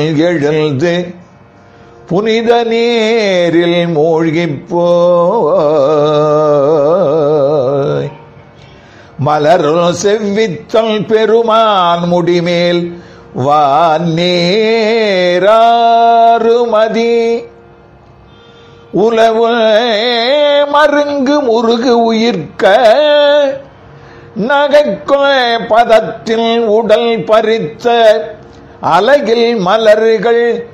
எழுந்து புனித நீரில் மூழ்கிப் போய் மலருள் செவ்வித்தல் பெருமான் முடிமேல் வாநேராறுமதி உலவு மருங்கு முருகு உயிர்க்க நகைக்குல பதத்தில் உடல் பறித்த அலகில் மலர்கள்